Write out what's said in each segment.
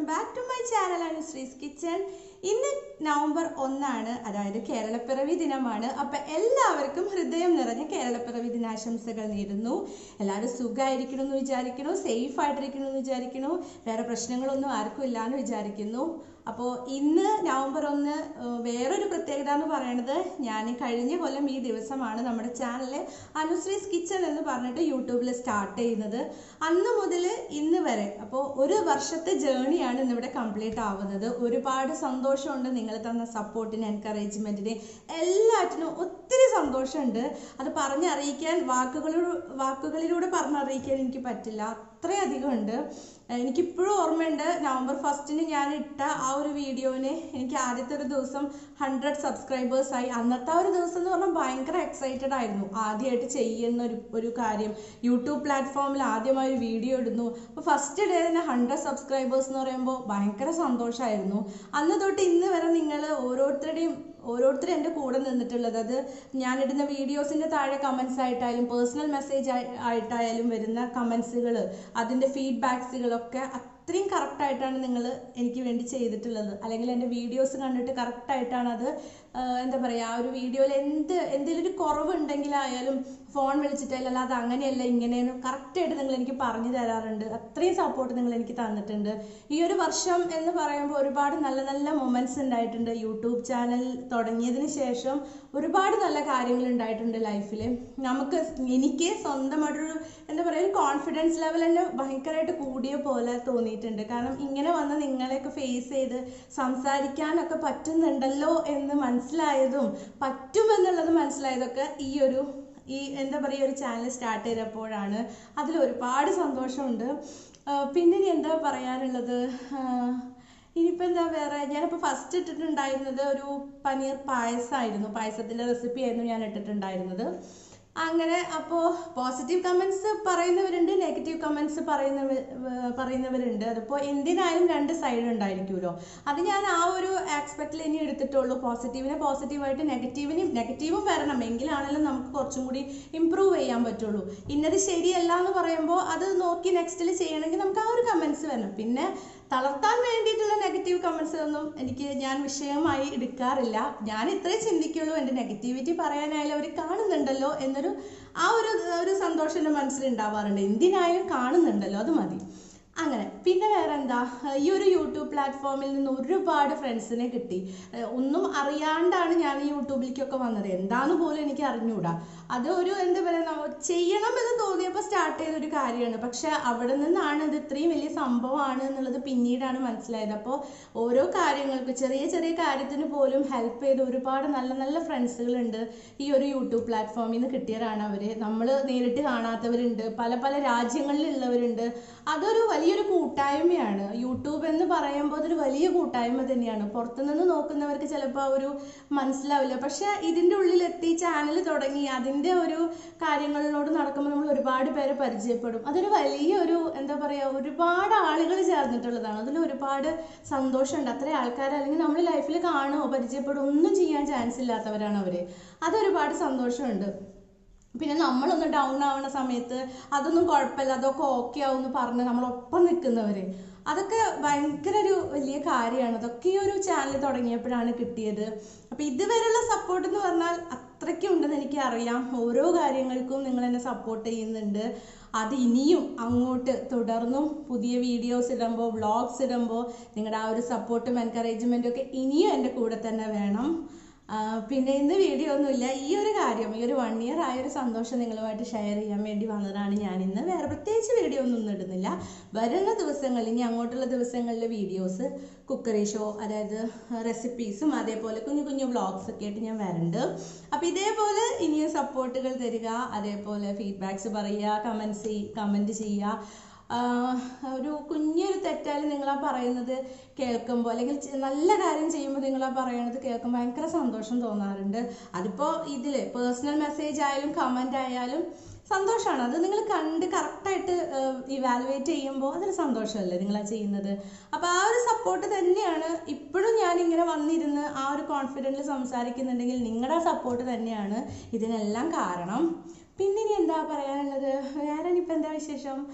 back to my channel Anusree's kitchen ഇന്ന് November ഒന്നാണ് അതായത് കേരളപ്പിറവി ദിനമാണ് അപ്പം എല്ലാവർക്കും ഹൃദയം നിറഞ്ഞ കേരളപ്പിറവി ദിനാശംസകൾ നേരുന്നു എല്ലാവരും സുഖമായിരിക്കണം എന്ന് വിചാരിക്കുന്നു സേഫ് ആയിട്ടിരിക്കണം എന്ന് വിചാരിക്കുന്നു വേറെ പ്രശ്നങ്ങളൊന്നും ആർക്കും ഇല്ല എന്ന് വിചാരിക്കുന്നു അപ്പോൾ ഇന്ന് നവംബർ ഒന്ന് ഏഹ്, വേറൊരു പ്രത്യേകത എന്ന് പറയുന്നത് ഞാൻ കഴിഞ്ഞ കൊല്ലം ഈ ദിവസമാണ് നമ്മുടെ ചാനൽ അനുശ്രീസ് കിച്ചൺ എന്ന് പറഞ്ഞിട്ട് യൂട്യൂബിൽ സ്റ്റാർട്ട് ചെയ്യുന്നത് അന്ന് മുതൽ ഇന്ന് വരെ അപ്പോൾ ഒരു വർഷത്തെ ജേണിയാണ് ഇന്നിവിടെ കംപ്ലീറ്റ് ആവുന്നത് ഒരുപാട് സന്തോഷമുണ്ട് നിങ്ങൾ തന്ന സപ്പോർട്ടിന് എൻകറേജ്മെൻറ്റിന് എല്ലാറ്റിനും ഒത്തിരി സന്തോഷമുണ്ട് അത് പറഞ്ഞറിയിക്കാൻ വാക്കുകളിലൂടെ വാക്കുകളിലൂടെ പറഞ്ഞറിയിക്കാൻ എനിക്ക് പറ്റില്ല അത്രയധികം ഉണ്ട് എനിക്കിപ്പോഴും ഓർമ്മയുണ്ട് നവംബർ ഫസ്റ്റിന് ഞാൻ ഇട്ട ആ ഒരു വീഡിയോന് എനിക്ക് ആദ്യത്തെ ഒരു ദിവസം ഹൺഡ്രഡ് സബ്സ്ക്രൈബേഴ്സ് ആയി അന്നത്തെ ആ ഒരു ദിവസം എന്ന് പറഞ്ഞാൽ ഭയങ്കര എക്സൈറ്റഡ് ആയിരുന്നു ആദ്യമായിട്ട് ചെയ്യുന്ന ഒരു ഒരു കാര്യം യൂട്യൂബ് പ്ലാറ്റ്ഫോമിൽ ആദ്യമായി ഒരു വീഡിയോ ഇടുന്നു അപ്പോൾ ഫസ്റ്റ് ഡേ തന്നെ ഹൺഡ്രഡ് സബ്സ്ക്രൈബേഴ്സ് എന്ന് പറയുമ്പോൾ ഭയങ്കര സന്തോഷമായിരുന്നു അന്ന് തൊട്ട് ഇന്ന് വരെ നിങ്ങൾ ഓരോരുത്തരുടെയും ഓരോരുത്തരും എൻ്റെ കൂടെ നിന്നിട്ടുള്ളത് അത് ഞാനിടുന്ന വീഡിയോസിൻ്റെ താഴെ കമൻസ് ആയിട്ടായാലും പേഴ്സണൽ മെസ്സേജ് ആയിട്ടായാലും വരുന്ന കമൻസുകൾ അതിൻ്റെ ഫീഡ്ബാക്സുകളൊക്കെ അത്രയും കറക്റ്റായിട്ടാണ് നിങ്ങൾ എനിക്ക് വേണ്ടി ചെയ്തിട്ടുള്ളത് അല്ലെങ്കിൽ എൻ്റെ വീഡിയോസ് കണ്ടിട്ട് കറക്റ്റായിട്ടാണ് അത് ആഹ് എന്താ പറയുക ആ ഒരു വീഡിയോയിൽ എന്ത് എന്തെങ്കിലും ഒരു കുറവുണ്ടെങ്കിലായാലും ഫോൺ വിളിച്ചിട്ടായാലും അല്ലാതെ അങ്ങനെയല്ല ഇങ്ങനെയാണ് കറക്റ്റായിട്ട് നിങ്ങൾ എനിക്ക് പറഞ്ഞു തരാറുണ്ട് അത്രയും സപ്പോർട്ട് നിങ്ങൾ എനിക്ക് തന്നിട്ടുണ്ട് ഈ ഒരു വർഷം എന്ന് പറയുമ്പോൾ ഒരുപാട് നല്ല നല്ല മൊമെൻറ്റ്സ് ഉണ്ടായിട്ടുണ്ട് യൂട്യൂബ് ചാനൽ തുടങ്ങിയതിന് ശേഷം ഒരുപാട് നല്ല കാര്യങ്ങൾ ഉണ്ടായിട്ടുണ്ട് ലൈഫിൽ നമുക്ക് എനിക്ക് സ്വന്തമായിട്ടൊരു എന്താ പറയുക ഒരു കോൺഫിഡൻസ് ലെവൽ തന്നെ ഭയങ്കരമായിട്ട് കൂടിയ പോലെ തോന്നിയിട്ടുണ്ട് കാരണം ഇങ്ങനെ വന്ന് നിങ്ങളെയൊക്കെ ഫേസ് ചെയ്ത് സംസാരിക്കാനൊക്കെ പറ്റുന്നുണ്ടല്ലോ എന്ന് മനസ്സിലായതും പറ്റുമെന്നുള്ളത് മനസ്സിലായതൊക്കെ ഈ ഒരു ഈ എന്താ പറയുക ഒരു ചാനൽ സ്റ്റാർട്ട് ചെയ്തപ്പോഴാണ് അതിൽ ഒരുപാട് സന്തോഷമുണ്ട് ആഹ് പിന്നെ ഇനി എന്താ പറയാനുള്ളത് ആഹ് ഇനിയിപ്പോൾ എന്താ വേറെ ഞാനിപ്പോൾ ഫസ്റ്റ് ഇട്ടിട്ടുണ്ടായിരുന്നത് ഒരു പനീർ പായസമായിരുന്നു പായസത്തിൻ്റെ റെസിപ്പി ആയിരുന്നു ഞാൻ ഇട്ടിട്ടുണ്ടായിരുന്നത് അങ്ങനെ അപ്പോൾ പോസിറ്റീവ് കമൻസ് പറയുന്നവരുണ്ട് നെഗറ്റീവ് കമൻസ് പറയുന്നവ വ- പറയുന്നവരുണ്ട് അതിപ്പോൾ എന്തിനായാലും രണ്ട് സൈഡ് ഉണ്ടായിരിക്കുമല്ലോ അത് ഞാൻ ആ ഒരു ആസ്പെക്റ്റിൽ ഇനി എടുത്തിട്ടുള്ളൂ പോസിറ്റീവിനെ പോസിറ്റീവായിട്ട് നെഗറ്റീവിന് നെഗറ്റീവും വരണം എങ്കിലാണല്ലോ നമുക്ക് കുറച്ചും കൂടി ഇമ്പ്രൂവ് ചെയ്യാൻ പറ്റുള്ളൂ ഇന്നത് ശരിയല്ല എന്ന് പറയുമ്പോൾ അത് നോക്കി നെക്സ്റ്റിൽ ചെയ്യണമെങ്കിൽ നമുക്ക് ആ ഒരു കമൻസ് വരണം പിന്നെ തളർത്താൻ വേണ്ടിയിട്ടുള്ള നെഗറ്റീവ് കമൻസ് ഒന്നും എനിക്ക് ഞാൻ വിഷയമായി എടുക്കാറില്ല ഞാൻ ഇത്രേ ചിന്തിക്കുള്ളൂ എൻ്റെ നെഗറ്റിവിറ്റി പറയാനായാലും അവർ കാണുന്നുണ്ടല്ലോ എന്നൊരു ആ ഒരു ഒരു സന്തോഷം എൻ്റെ മനസ്സിൽ ഉണ്ടാവാറുണ്ട് എന്തിനായാലും കാണുന്നുണ്ടല്ലോ അത് മതി അങ്ങനെ പിന്നെ വേറെ എന്താ ഈ ഒരു യൂട്യൂബ് പ്ലാറ്റ്ഫോമിൽ നിന്ന് ഒരുപാട് ഫ്രണ്ട്സിനെ കിട്ടി ഏഹ് ഒന്നും അറിയാണ്ടാണ് ഞാൻ ഈ യൂട്യൂബിലേക്കൊക്കെ വന്നത് എന്താന്ന് പോലും എനിക്ക് അറിഞ്ഞൂടാ അത് ഒരു എന്താ പറയുക ചെയ്യണം എന്ന് തോന്നിയപ്പോൾ സ്റ്റാർട്ട് ചെയ്ത ഒരു കാര്യമാണ് പക്ഷെ അവിടെ നിന്നാണ് ഇത് ഇത്രയും വലിയ സംഭവമാണ് എന്നുള്ളത് പിന്നീടാണ് മനസ്സിലായത് അപ്പോൾ ഓരോ കാര്യങ്ങൾക്ക് ചെറിയ ചെറിയ കാര്യത്തിന് പോലും ഹെൽപ്പ് ചെയ്ത് ഒരുപാട് നല്ല നല്ല ഫ്രണ്ട്സുകളുണ്ട് ഈ ഒരു യൂട്യൂബ് പ്ലാറ്റ്ഫോമിൽ നിന്ന് കിട്ടിയവരാണ് അവർ നമ്മൾ നേരിട്ട് കാണാത്തവരുണ്ട് പല പല രാജ്യങ്ങളിലുള്ളവരുണ്ട് അതൊരു വലിയൊരു കൂട്ടായ്മയാണ് യൂട്യൂബ് എന്ന് പറയുമ്പോൾ അതൊരു വലിയ കൂട്ടായ്മ തന്നെയാണ് പുറത്തുനിന്ന് നോക്കുന്നവർക്ക് ചിലപ്പോൾ ആ ഒരു മനസ്സിലാവില്ല പക്ഷെ ഇതിൻ്റെ ഉള്ളിലെത്തി ചാനൽ തുടങ്ങി അതിൻ്റെ ഒരു കാര്യങ്ങളിലോട് നടക്കുമ്പോൾ നമ്മൾ ഒരുപാട് പേരെ പരിചയപ്പെടും അതൊരു വലിയൊരു എന്താ പറയുക ഒരുപാട് ആളുകൾ ചേർന്നിട്ടുള്ളതാണ് അതിൽ ഒരുപാട് സന്തോഷമുണ്ട് അത്രയും ആൾക്കാർ അല്ലെങ്കിൽ നമ്മൾ ലൈഫിൽ കാണുമോ പരിചയപ്പെടുമോ ഒന്നും ചെയ്യാൻ ചാൻസ് ഇല്ലാത്തവരാണ് അവർ അതൊരുപാട് സന്തോഷമുണ്ട് പിന്നെ നമ്മളൊന്ന് ഡൗൺ ആവുന്ന സമയത്ത് അതൊന്നും കുഴപ്പമില്ല അതൊക്കെ ഓക്കെ ആവും എന്ന് പറഞ്ഞ് നമ്മളൊപ്പം നിൽക്കുന്നവർ അതൊക്കെ ഭയങ്കര ഒരു വലിയ കാര്യമാണ് അതൊക്കെ ഈ ഒരു ചാനൽ തുടങ്ങിയപ്പോഴാണ് കിട്ടിയത് അപ്പം ഇതുവരെയുള്ള സപ്പോർട്ട് എന്ന് പറഞ്ഞാൽ അത്രയ്ക്കും ഉണ്ടെന്ന് എനിക്ക് അറിയാം ഓരോ കാര്യങ്ങൾക്കും നിങ്ങൾ എന്നെ സപ്പോർട്ട് ചെയ്യുന്നുണ്ട് അത് ഇനിയും അങ്ങോട്ട് തുടർന്നും പുതിയ വീഡിയോസ് ഇടുമ്പോൾ വ്ളോഗ്സ് ഇടുമ്പോൾ നിങ്ങളുടെ ആ ഒരു സപ്പോർട്ടും എൻകറേജ്മെൻറ്റും ഒക്കെ ഇനിയും എൻ്റെ കൂടെ തന്നെ വേണം ആ, പിന്നെ ഇന്ന് വീഡിയോ ഒന്നുമില്ല ഈ ഒരു കാര്യം ഈ ഒരു വൺ ഇയർ ആയ ഒരു സന്തോഷം നിങ്ങളുമായിട്ട് ഷെയർ ചെയ്യാൻ വേണ്ടി വന്നതാണ് ഞാൻ ഇന്ന് വേറെ പ്രത്യേകിച്ച് വീഡിയോ ഒന്നും ഒന്നും ഇടുന്നില്ല വരുന്ന ദിവസങ്ങളിൽ ഇനി അങ്ങോട്ടുള്ള ദിവസങ്ങളിലെ വീഡിയോസ് കുക്കറി ഷോ അതായത് റെസിപ്പീസും അതേപോലെ കുഞ്ഞു കുഞ്ഞു വ്ളോഗ്സ് ഒക്കെ ആയിട്ട് ഞാൻ വരുന്നുണ്ട് അപ്പോൾ ഇതേപോലെ ഇനിയും സപ്പോർട്ടുകൾ തരിക അതേപോലെ ഫീഡ്ബാക്സ് പറയുക കമൻസ് കമൻറ്റ് ചെയ്യുക ആഹ് ഒരു കുഞ്ഞൊരു തെറ്റായാലും നിങ്ങളാ പറയുന്നത് കേൾക്കുമ്പോൾ അല്ലെങ്കിൽ ചെ- നല്ല കാര്യം ചെയ്യുമ്പോൾ നിങ്ങളാ പറയുന്നത് കേൾക്കുമ്പോൾ ഭയങ്കര സന്തോഷം തോന്നാറുണ്ട് അതിപ്പോൾ ഇതിൽ പേഴ്സണൽ മെസ്സേജ് ആയാലും കമൻ്റ് ആയാലും സന്തോഷമാണ് അത് നിങ്ങൾ കണ്ട് കറക്റ്റായിട്ട് ഇവാലുവേറ്റ് ചെയ്യുമ്പോൾ അതൊരു സന്തോഷമല്ലേ നിങ്ങളാ ചെയ്യുന്നത് അപ്പോൾ ആ ഒരു സപ്പോർട്ട് തന്നെയാണ് ഇപ്പോഴും ഞാൻ ഇങ്ങനെ വന്നിരുന്ന് ആ ഒരു കോൺഫിഡൻറ്റിൽ സംസാരിക്കുന്നുണ്ടെങ്കിൽ നിങ്ങളുടെ സപ്പോർട്ട് തന്നെയാണ് ഇതിനെല്ലാം കാരണം പിന്നെ ഇനി എന്താ പറയാനുള്ളത് വേറെ ഇനിയിപ്പോൾ എന്താ വിശേഷം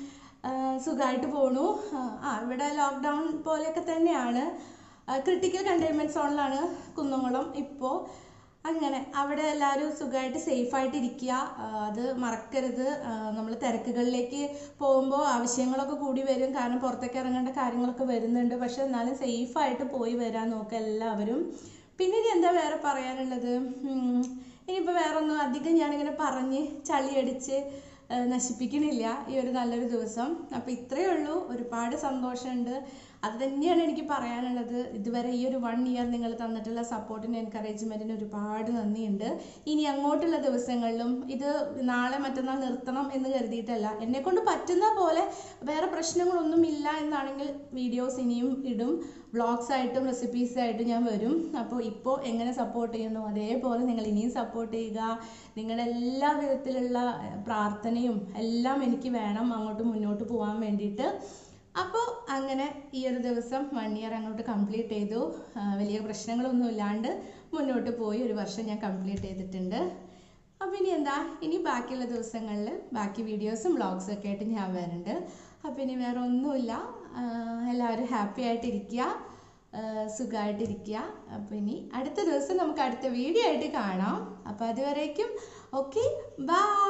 സുഖമായിട്ട് പോണു ആ ഇവിടെ ലോക്ക്ഡൗൺ പോലെയൊക്കെ തന്നെയാണ് ക്രിട്ടിക്കൽ കണ്ടെയ്ൻമെൻറ്റ് സോണിലാണ് കുന്നംകുളം ഇപ്പോൾ അങ്ങനെ അവിടെ എല്ലാവരും സുഖമായിട്ട് സേഫായിട്ട് ഇരിക്കുക ആ, അത് മറക്കരുത് നമ്മൾ തിരക്കുകളിലേക്ക് പോകുമ്പോൾ ആവശ്യങ്ങളൊക്കെ കൂടി വരും കാരണം പുറത്തേക്ക് ഇറങ്ങേണ്ട കാര്യങ്ങളൊക്കെ വരുന്നുണ്ട് പക്ഷെ എന്നാലും സേഫായിട്ട് പോയി വരാൻ നോക്കുക എല്ലാവരും പിന്നെ ഇനി എന്താ വേറെ പറയാനുള്ളത് ഉം, ഇനിയിപ്പോൾ വേറെ ഒന്നും അധികം ഞാനിങ്ങനെ പറഞ്ഞ് ചളിയടിച്ച് ആ, നശിപ്പിക്കണില്ല ഈ ഒരു നല്ലൊരു ദിവസം അപ്പോൾ ഇത്രയേ ഉള്ളൂ ഒരുപാട് സന്തോഷമുണ്ട് അത് തന്നെയാണ് എനിക്ക് പറയാനുള്ളത് ഇതുവരെ ഈ ഒരു വൺ ഇയർ നിങ്ങൾ തന്നിട്ടുള്ള സപ്പോർട്ടിന് എൻകറേജ്മെൻറ്റിന് ഒരുപാട് നന്ദിയുണ്ട് ഇനി അങ്ങോട്ടുള്ള ദിവസങ്ങളിലും ഇത് നാളെ മറ്റന്നാൾ നിർത്തണം എന്ന് കരുതിയിട്ടല്ല എന്നെ കൊണ്ട് പറ്റുന്ന പോലെ വേറെ പ്രശ്നങ്ങളൊന്നും ഇല്ല എന്നാണെങ്കിൽ വീഡിയോസ് ഇനിയും ഇടും വ്ളോഗ്സ് ആയിട്ടും റെസിപ്പീസ് ആയിട്ടും ഞാൻ വരും അപ്പോൾ ഇപ്പോൾ എങ്ങനെ സപ്പോർട്ട് ചെയ്യുന്നു അതേപോലെ നിങ്ങൾ ഇനിയും സപ്പോർട്ട് ചെയ്യുക നിങ്ങളുടെ എല്ലാ വിധത്തിലുള്ള ഏഹ്, പ്രാർത്ഥനയും എല്ലാം എനിക്ക് വേണം അങ്ങോട്ട് മുന്നോട്ട് പോകാൻ വേണ്ടിയിട്ട് അപ്പോൾ അങ്ങനെ ഈ ഒരു ദിവസം വൺ ഇയർ അങ്ങോട്ട് കംപ്ലീറ്റ് ചെയ്തു ആ, വലിയ പ്രശ്നങ്ങളൊന്നും ഇല്ലാണ്ട് മുന്നോട്ട് പോയി ഒരു വർഷം ഞാൻ കംപ്ലീറ്റ് ചെയ്തിട്ടുണ്ട് അപ്പോൾ ഇനി എന്താ ഇനി ബാക്കിയുള്ള ദിവസങ്ങളിൽ ബാക്കി വീഡിയോസും വ്ളോഗ്സും ഒക്കെ ആയിട്ട് ഞാൻ വരുന്നുണ്ട് അപ്പോൾ ഇനി വേറെ ഒന്നുമില്ല ആ, എല്ലാവരും ഹാപ്പി ആയിട്ടിരിക്കുക സുഖമായിട്ടിരിക്കുക അപ്പോൾ ഇനി അടുത്ത ദിവസം നമുക്ക് അടുത്ത വീഡിയോ ആയിട്ട് കാണാം അപ്പോൾ അതുവരേക്കും ഓക്കെ ബൈ